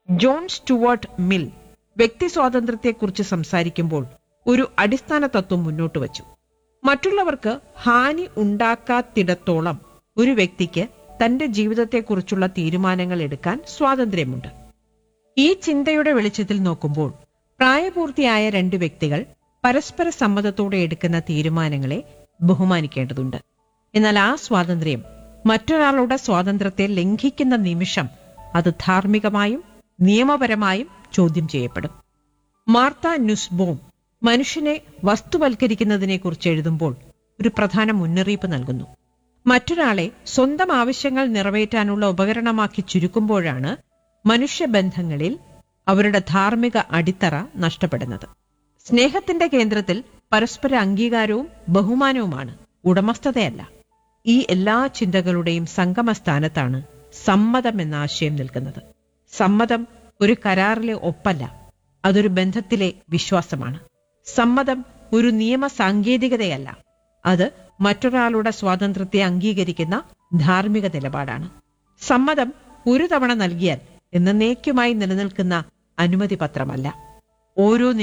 John Stuart mill വ്യക്തി സ്വാതന്ത്ര്യത്തെക്കുറിച്ച് സംസാരിക്കുമ്പോൾ ഒരു അടിസ്ഥാന തത്വം മുന്നോട്ട് വച്ചു മറ്റുള്ളവർക്ക് ഹാനി ഉണ്ടാക്കാത്തിടത്തോളം ഒരു വ്യക്തിക്ക് തന്റെ ജീവിതത്തെക്കുറിച്ചുള്ള തീരുമാനങ്ങൾ എടുക്കാൻ സ്വാതന്ത്ര്യമുണ്ട് ഈ ചിന്തയുടെ വെളിച്ചത്തിൽ നോക്കുമ്പോൾ പ്രായപൂർത്തിയായ രണ്ട് വ്യക്തികൾ പരസ്പര സമ്മതത്തോടെ എടുക്കുന്ന തീരുമാനങ്ങളെ ബഹുമാനിക്കേണ്ടതുണ്ട് എന്നാൽ ആ സ്വാതന്ത്ര്യം മറ്റൊരാളുടെ സ്വാതന്ത്ര്യത്തെ ലംഘിക്കുന്ന നിമിഷം അത് ധാർമ്മികമായും നിയമപരമായും ചോദ്യം ചെയ്യപ്പെടും മാർത്ത നുസ്ബോം മനുഷ്യനെ വസ്തുവൽക്കരിക്കുന്നതിനെക്കുറിച്ച് എഴുതുമ്പോൾ ഒരു പ്രധാന മുന്നറിയിപ്പ് നൽകുന്നു മറ്റൊരാളെ സ്വന്തം ആവശ്യങ്ങൾ നിറവേറ്റാനുള്ള ഉപകരണമാക്കി ചുരുക്കുമ്പോഴാണ് മനുഷ്യബന്ധങ്ങളിൽ അവരുടെ ധാർമ്മിക അടിത്തറ നഷ്ടപ്പെടുന്നത് സ്നേഹത്തിന്റെ കേന്ദ്രത്തിൽ പരസ്പര അംഗീകാരവും ബഹുമാനവുമാണ് ഉടമസ്ഥതയല്ല ഈ എല്ലാ ചിന്തകളുടെയും സംഗമസ്ഥാനത്താണ് സമ്മതം എന്ന ആശയം നിൽക്കുന്നത് സമ്മതം ഒരു കരാറിലെ ഒപ്പല്ല അതൊരു ബന്ധത്തിലെ വിശ്വാസമാണ് സമ്മതം ഒരു നിയമ സാങ്കേതികതയല്ല അത് മറ്റൊരാളുടെ സ്വാതന്ത്ര്യത്തെ അംഗീകരിക്കുന്ന ധാർമ്മിക നിലപാടാണ് സമ്മതം ഒരു തവണ നൽകിയാൽ എന്നേക്കുമായി നിലനിൽക്കുന്ന അനുമതി പത്രമല്ല ഓരോ